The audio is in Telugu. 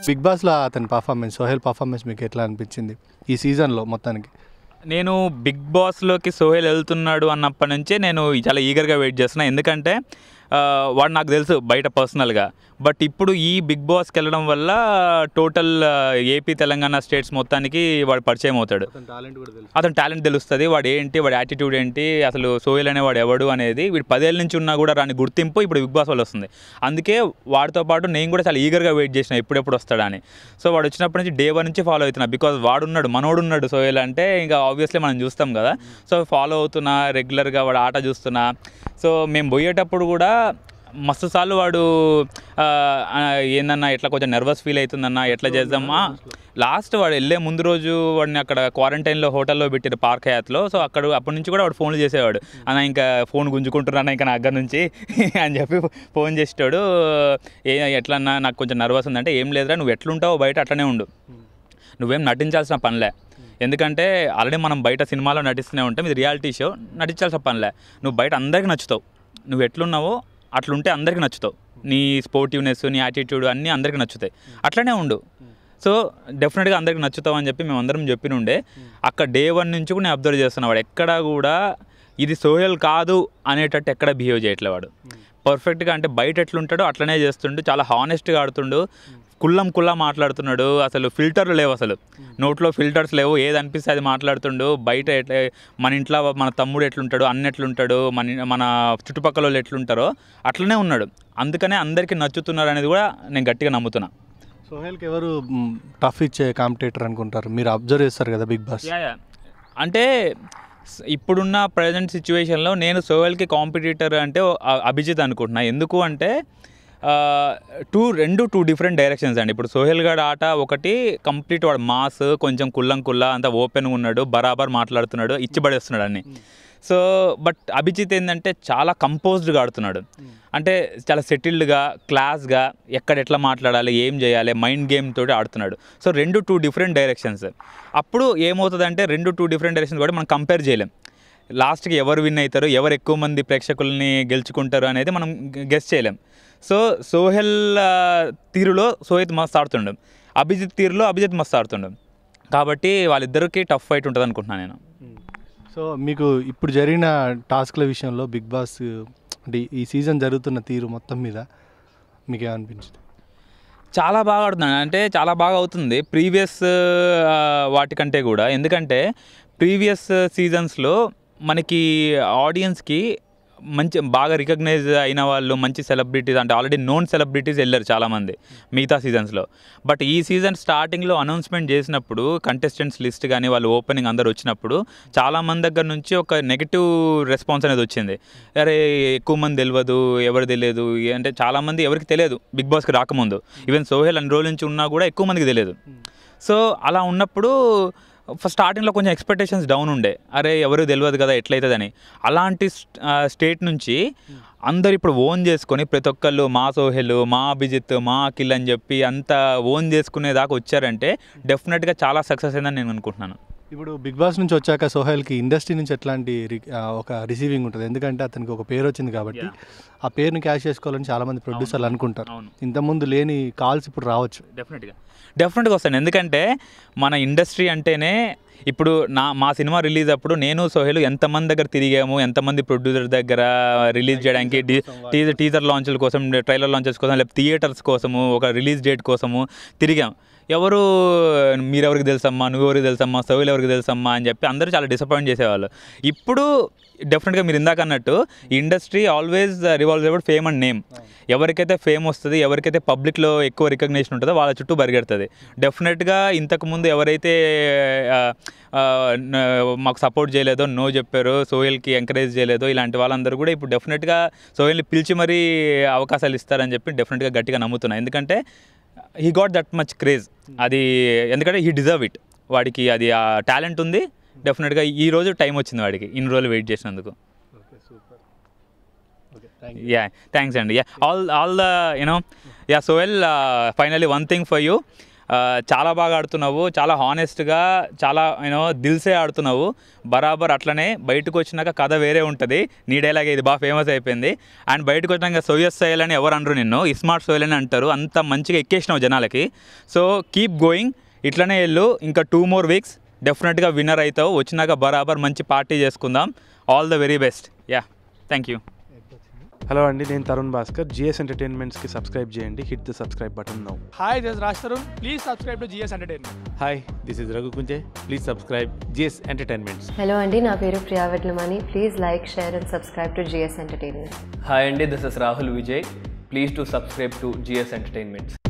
బిగ్ బాస్లో అతని పర్ఫార్మెన్స్ సోహెల్ పర్ఫార్మెన్స్ మీకు ఎట్లా అనిపించింది ఈ సీజన్లో మొత్తానికి నేను బిగ్ బాస్లోకి సోహెల్ వెళ్తున్నాడు అన్నప్పటి నుంచే నేను చాలా ఈగర్గా వెయిట్ చేస్తున్నా ఎందుకంటే ఆ, వాడు నాకు తెలుసు బయట పర్సనల్గా బట్ ఇప్పుడు ఈ బిగ్ బాస్కి వెళ్ళడం వల్ల టోటల్ ఏపీ తెలంగాణ స్టేట్స్ మొత్తానికి వాడు పరిచయం అవుతాడు అతని టాలెంట్ కూడా తెలుసు అతని టాలెంట్ తెలుస్తుంది వాడు ఏంటి వాడి యాటిట్యూడ్ ఏంటి అసలు సోహెల్ అనేవాడు ఎవడు అనేది వీడు పదేళ్ళ నుంచి ఉన్నా కూడా రాని గుర్తింపు ఇప్పుడు బిగ్ బాస్ వల్ల వస్తుంది అందుకే వాడితో పాటు నేను కూడా చాలా ఈగర్గా వెయిట్ చేసిన ఎప్పుడెప్పుడు వస్తాడా అని సో వాడు వచ్చినప్పటి నుంచి డే వన్ నుంచి ఫాలో అవుతున్నా బికాజ్ వాడు ఉన్నాడు మనోడు ఉన్నాడు సోహెల్ అంటే ఇంకా ఆబ్వియస్లీ మనం చూస్తాం కదా సో ఫాలో అవుతున్నా రెగ్యులర్గా వాడు ఆట చూస్తున్నా సో మేము పోయేటప్పుడు కూడా మస్తు సార్లు వాడు ఆ, ఆ, ఏందన్నా ఎట్లా కొంచెం నర్వస్ ఫీల్ అవుతుందన్నా ఎట్లా చేద్దామా లాస్ట్ వాడు వెళ్ళే ముందు రోజు వాడిని అక్కడ క్వారంటైన్లో హోటల్లో పెట్టారు పార్క్ హయాత్లో సో అక్కడ అప్పటి నుంచి కూడా వాడు ఫోన్లు చేసేవాడు అన్న ఇంకా ఫోన్ గుంజుకుంటున్నా ఇంకా నా దగ్గర నుంచి అని చెప్పి ఫోన్ చేసేవాడు ఏ ఎట్లన్నా నాకు కొంచెం నర్వస్ ఉందంటే ఏం లేదురా నువ్వు ఎట్లుంటావో బయట అట్లనే ఉండు నువ్వేం నటించాల్సిన పనిలే ఎందుకంటే ఆల్రెడీ మనం బయట సినిమాలో నటిస్తూనే ఉంటాం ఇది రియాలిటీ షో నటించాల్సిన పనిలే నువ్వు బయట అందరికీ నచ్చుతావు నువ్వు ఎట్లున్నావో అట్లుంటే అందరికీ నచ్చుతావు నీ స్పోర్టివ్నెస్ నీ యాటిట్యూడ్ అన్నీ అందరికీ నచ్చుతాయి అట్లనే ఉండు సో డెఫినెట్గా అందరికి నచ్చుతావు అని చెప్పి మేము అందరం చెప్పిన ఉండే అక్కడ డే వన్ నుంచి కూడా నేను అబ్జర్వ్ చేస్తున్నా వాడు ఎక్కడా కూడా ఇది సోహెల్ కాదు అనేటట్టు ఎక్కడ బిహేవ్ చేయట్లే వాడు పర్ఫెక్ట్గా అంటే బయట ఎట్లుంటాడో అట్లనే చేస్తుండు చాలా హానెస్ట్గా ఆడుతుండు కుల్లం కుల్లా మాట్లాడుతున్నాడు అసలు ఫిల్టర్లు లేవు అసలు నోట్లో ఫిల్టర్స్ లేవు ఏది అనిపిస్తే అది మాట్లాడుతుండు బయట ఎట్లా మన ఇంట్లో మన తమ్ముడు ఎట్లుంటాడు అన్న ఎట్లుంటాడు మన మన చుట్టుపక్కల వాళ్ళు ఎట్లుంటారో అట్లనే ఉన్నాడు అందుకనే అందరికీ నచ్చుతున్నారు అనేది కూడా నేను గట్టిగా నమ్ముతున్నా సోహెల్కి ఎవరు టఫ్ ఇచ్చే కాంపిటేటర్ అనుకుంటారు మీరు అబ్జర్వ్ చేస్తారు కదా బిగ్ బాస్ యా యా అంటే స- ఇప్పుడున్న ప్రజెంట్ సిచ్యువేషన్లో నేను సోహెల్కి కాంపిటీటర్ అంటే ఓ- అ- అభిజిత్ అనుకుంటున్నా ఎందుకు అంటే టూ రెండు టూ డిఫరెంట్ డైరెక్షన్స్ అండి ఇప్పుడు సోహెల్ గడ్ ఆట ఒకటి కంప్లీట్ వాడు మాస్ కొంచెం కుల్లం కుల్లా అంతా ఓపెన్గా ఉన్నాడు బరాబర్ మాట్లాడుతున్నాడు ఇచ్చిపడేస్తున్నాడు అన్ని సో బట్ అభిజిత్ ఏంటంటే చాలా కంపోజ్డ్గా ఆడుతున్నాడు అంటే చాలా సెటిల్డ్గా క్లాస్గా ఎక్కడ ఎట్లా మాట్లాడాలి ఏం చేయాలి మైండ్ గేమ్ తోటి ఆడుతున్నాడు సో రెండు టూ డిఫరెంట్ డైరెక్షన్స్ అప్పుడు ఏమవుతుందంటే రెండు టూ డిఫరెంట్ డైరెక్షన్స్ కూడా మనం కంపేర్ చేయలేం లాస్ట్కి ఎవరు విన్ అవుతారు ఎవరు ఎక్కువ మంది ప్రేక్షకుల్ని గెలుచుకుంటారు అనేది మనం గెస్ చేయలేం సో సోహెల్ ఆ, తీరులో సోహిత్ మస్తు ఆడుతుండు అభిజిత్ తీరులో అభిజిత్ మస్తు ఆడుతుండు కాబట్టి వాళ్ళిద్దరికి టఫ్ ఫైట్ ఉంటుంది అనుకుంటున్నాను నేను సో మీకు ఇప్పుడు జరిగిన టాస్క్ల విషయంలో బిగ్ బాస్ అంటే ఈ సీజన్ జరుగుతున్న తీరు మొత్తం మీద మీకు ఏమనిపించింది చాలా బాగా ఆడుతున్నాను అంటే చాలా బాగా అవుతుంది ప్రీవియస్ వాటికంటే కూడా ఎందుకంటే ప్రీవియస్ సీజన్స్లో మనకి ఆడియన్స్కి మంచి బాగా రికగ్నైజ్ అయిన వాళ్ళు మంచి సెలబ్రిటీస్ అంటే ఆల్రెడీ నోన్ సెలబ్రిటీస్ వెళ్ళారు చాలామంది మిగతా సీజన్స్లో బట్ ఈ సీజన్ స్టార్టింగ్లో అనౌన్స్మెంట్ చేసినప్పుడు కంటెస్టెంట్స్ లిస్ట్ కానీ వాళ్ళు ఓపెనింగ్ అందరు వచ్చినప్పుడు చాలామంది దగ్గర నుంచి ఒక నెగిటివ్ రెస్పాన్స్ అనేది వచ్చింది అరే ఎక్కువ మంది తెలియదు ఎవరు తెలియదు అంటే చాలామంది ఎవరికి తెలియదు బిగ్ బాస్కి రాకముందు ఈవెన్ సోహెల్ అన్ని రోజుల నుంచి ఉన్నా కూడా ఎక్కువ మందికి తెలియదు సో అలా ఉన్నప్పుడు ఫస్ట్ స్టార్టింగ్లో కొంచెం ఎక్స్పెక్టేషన్స్ డౌన్ ఉండే అరే ఎవరు తెలియదు కదా ఎట్లయితుందని అలాంటి స్టేట్ నుంచి అందరు ఇప్పుడు ఓన్ చేసుకొని ప్రతి ఒక్కళ్ళు మా సోహెల్ మా అభిజిత్ మా అఖిల్ అని చెప్పి అంత ఓన్ చేసుకునే దాకా వచ్చారంటే డెఫినెట్గా చాలా సక్సెస్ అయిందని నేను అనుకుంటున్నాను ఇప్పుడు బిగ్ బాస్ నుంచి వచ్చాక సోహెల్కి ఇండస్ట్రీ నుంచి ఎట్లాంటి రి- ఆ, ఒక రిసీవింగ్ ఉంటుంది ఎందుకంటే అతనికి ఒక పేరు వచ్చింది కాబట్టి ఆ పేరుని క్యాష్ చేసుకోవాలని చాలామంది ప్రొడ్యూసర్లు అనుకుంటారు అవును ఇంతకుముందు లేని కాల్స్ ఇప్పుడు రావచ్చు డెఫినెట్గా డెఫినెట్గా వస్తాను ఎందుకంటే మన ఇండస్ట్రీ అంటేనే ఇప్పుడు నా మా సినిమా రిలీజ్ అప్పుడు నేను సోహెల్ ఎంతమంది దగ్గర తిరిగాము ఎంతమంది ప్రొడ్యూసర్ దగ్గర రిలీజ్ చేయడానికి టీజర్ టీజర్ లాంచ్ల కోసం ట్రైలర్ లాంచెస్ కోసం లేకపోతే థియేటర్స్ కోసము ఒక రిలీజ్ డేట్ కోసము తిరిగాం ఎవరు మీరెవరికి తెలుసమ్మా నువ్వెవరికి తెలుసమ్మా సోహెల్ ఎవరికి తెలుసమ్మా అని చెప్పి అందరూ చాలా డిసప్పాయింట్ చేసేవాళ్ళు ఇప్పుడు డెఫినెట్గా మీరు ఇందాక అన్నట్టు industry always revolves about fame and name ఎవరికైతే ఫేమ్ వస్తుంది ఎవరికైతే పబ్లిక్లో ఎక్కువ రికగ్నేషన్ ఉంటుందో వాళ్ళ చుట్టూ పరిగెడుతుంది డెఫినెట్గా ఇంతకుముందు ఎవరైతే ఆ, ఆ, న- మాకు సపోర్ట్ చేయలేదో నో చెప్పారో సోహెల్కి ఎంకరేజ్ చేయలేదో ఇలాంటి వాళ్ళందరూ కూడా ఇప్పుడు డెఫినెట్గా సోహెల్ని పిలిచి మరీ అవకాశాలు ఇస్తారని చెప్పి డెఫినెట్గా గట్టిగా నమ్ముతున్నా ఎందుకంటే he got that much craze అది ఎందుకంటే హీ డిజర్వ్ ఇట్ వాడికి అది ఆ టాలెంట్ ఉంది డెఫినెట్గా ఈ రోజు టైం వచ్చింది వాడికి ఇన్ని రోజులు వెయిట్ చేసినందుకు okay super okay thank ya thanks అండి ya all all the you know ya so well finally one thing for you ah, చాలా బాగా ఆడుతున్నావు చాలా హానెస్ట్గా చాలా యూనో దిల్సే ఆడుతున్నావు బరాబర్ అట్లనే బయటకు వచ్చినాక కథ వేరే ఉంటుంది నీ డైలాగ్ ఇది బాగా ఫేమస్ అయిపోయింది అండ్ బయటకు వచ్చినాక సోయస్ సోయల్ అని ఎవరు అనరు నిన్ను స్మార్ట్ సోయల్ అని అంటారు అంత మంచిగా ఎక్కేసినావు జనాలకి సో కీప్ గోయింగ్ ఇట్లనే వెళ్ళు ఇంకా టూ మోర్ వీక్స్ డెఫినెట్గా విన్నర్ అవుతావు వచ్చినాక బరాబర్ మంచి పార్టీ చేసుకుందాం all the very best ya thank you hello అండి నేను తరుణ్ భాస్కర్ జిఎస్ ఎంటర్టైన్మెంట్స్కి సబ్స్క్రైబ్ చేయండి hit the subscribe button now Hi, this is Raj Tarun. Please subscribe to GS Entertainment. Hi this is Raghu Kunche please subscribe GS entertainments hello అండి నా పేరు Priya Vetlamani please like share and subscribe to GS entertainment hi అండి this is Rahul Vijay please to subscribe to GS entertainments